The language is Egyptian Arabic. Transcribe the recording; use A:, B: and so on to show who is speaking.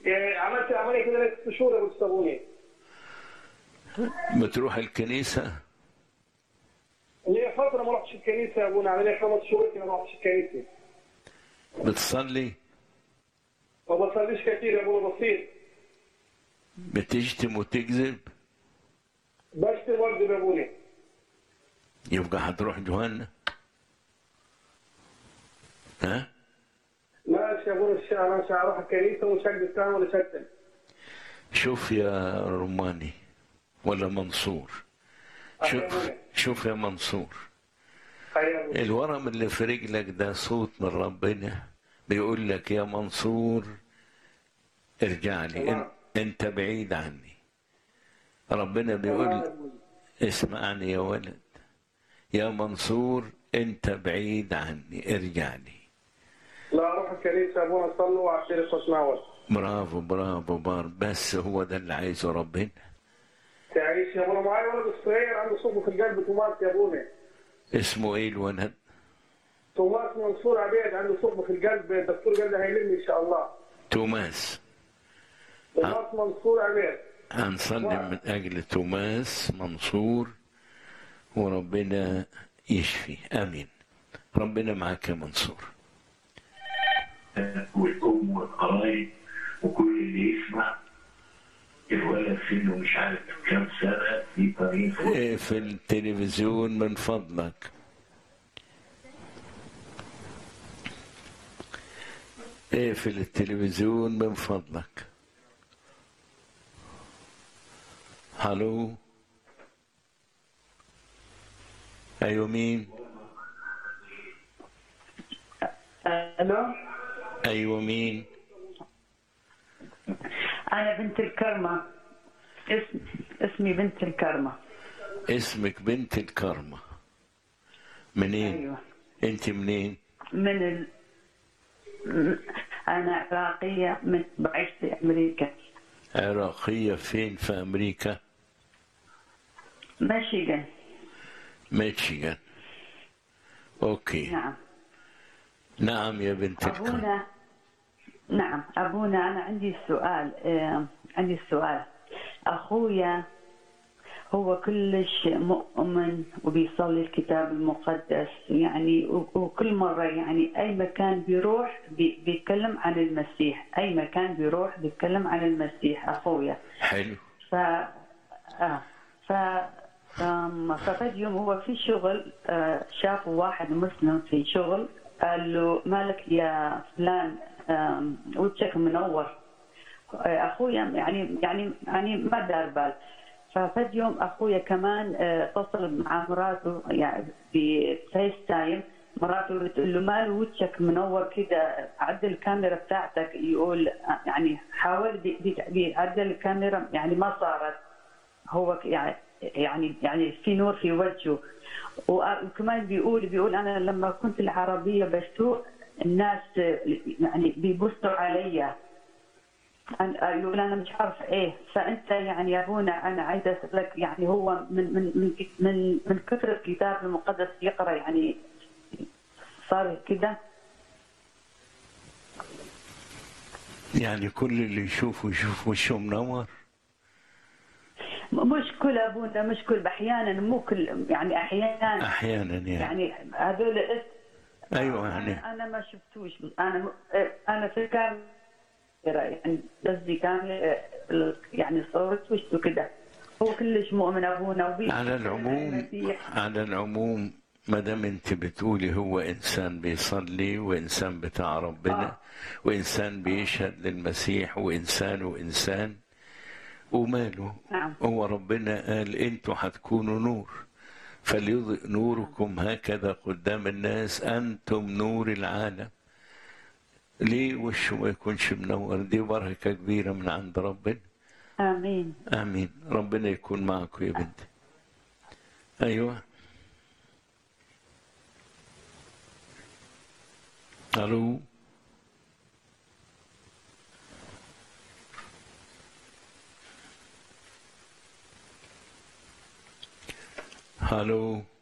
A: يعني عملت عمليه كده لك ست شهور يا ابو الصابوني
B: بتروح الكنيسة
A: اللي فتره ما رحتش الكنيسه يا ابونا عمليه خمس شهور كده ما رحتش الكنيسه
B: بتصلي
A: ما بصليش كتير يا ابونا بسيط
B: بتشتم وتكذب
A: بشتم برضه يا ابونا
B: يبقى هتروح جهنم ها
A: ماشي يا ابونا الشيء انا مش هروح الكنيسه ومش هكذب كلام ولا شتم
B: شوف يا رماني ولا منصور شوف شوف يا منصور
A: يا ابونا
B: الورم اللي في رجلك ده صوت من ربنا بيقول لك يا منصور ارجع لي إن انت بعيد عني ربنا بيقول اسمعني يا ولد يا منصور انت بعيد عني ارجع لي
A: لا اروح الكنيسه يا ابونا اصلي واعترف واتناول
B: برافو برافو بار بس هو ده اللي عايزه ربنا
A: تعيش يا ابونا معايا ولد صغير عنده صوب في القلب توماس يا ابونا
B: اسمه ايه الولد
A: توماس منصور عبيد عنده صوب في القلب الدكتور قال لي هيلم ان شاء الله
B: توماس
A: توماس منصور عبيد
B: هنصلي من اجل توماس منصور وربنا يشفي امين ربنا معاك يا منصور
C: والام والقرايب وكل اللي يسمع الولد سنه مش عارف كام سنه في طريق
B: اقفل التلفزيون من فضلك اقفل التلفزيون من فضلك هلو ايوه مين
D: الو
B: ايوه مين
D: انا بنت الكرمه اسم اسمي بنت الكرمه
B: اسمك بنت الكرمة منين
D: ايوه
B: انت منين
D: من ال... م- انا عراقيه من بعيش في امريكا
B: عراقية فين في امريكا
D: ميشيغان
B: ميشيغان اوكي
D: نعم
B: نعم يا بنت الكرمة
D: ابونا نعم ابونا انا عندي سؤال آه، عندي سؤال اخويا هو كلش مؤمن وبيصلي الكتاب المقدس يعني و- وكل مرة يعني أي مكان بيروح بي- بيتكلم عن المسيح أي مكان بيروح بيتكلم عن المسيح أخويا
B: حلو
D: ف آه ف آم، ففد يوم هو في شغل آه، شاف واحد مسلم في شغل قال له مالك يا فلان آم، وجهك منور آه، اخويا يعني يعني يعني ما دار بال ففد يوم اخويا كمان آه، اتصل مع مراته يعني بفيس تايم مراته بتقول له مال وجهك منور كده عدل الكاميرا بتاعتك يقول آه، يعني حاول بي- بي- بيعدل الكاميرا يعني ما صارت هو ك- يعني يعني يعني في نور في وجهه وآ- وكمان بيقول بيقول انا لما كنت العربيه بسوق الناس يعني بيبصوا علي أنا- يقول انا مش عارف ايه فانت يعني يا ابونا انا عايزه اسالك يعني هو من من من من, من كثر الكتاب المقدس يقرا يعني صار كده
B: يعني كل اللي يشوفه يشوف وشه منور
D: م- مش كل ابونا مش كل احيانا مو كل يعني احيانا
B: احيانا يعني,
D: يعني هذول اس
B: ايوه يعني
D: انا أنا ما شفتوش انا م- انا في كان يعني قصدي كان يعني صورت وشه كده هو كلش مؤمن ابونا وبي
B: على العموم
D: المسيح.
B: على العموم ما دام انت بتقولي هو انسان بيصلي وانسان بتاع ربنا
D: آه.
B: وانسان بيشهد للمسيح وانسان وانسان وماله
D: نعم.
B: هو ربنا قال انتوا هتكونوا نور فليضئ نوركم هكذا قدام الناس انتم نور العالم ليه وشه ما يكونش منور دي بركه كبيره من عند ربنا
D: امين
B: امين ربنا يكون معكم يا بنتي ايوه الو الو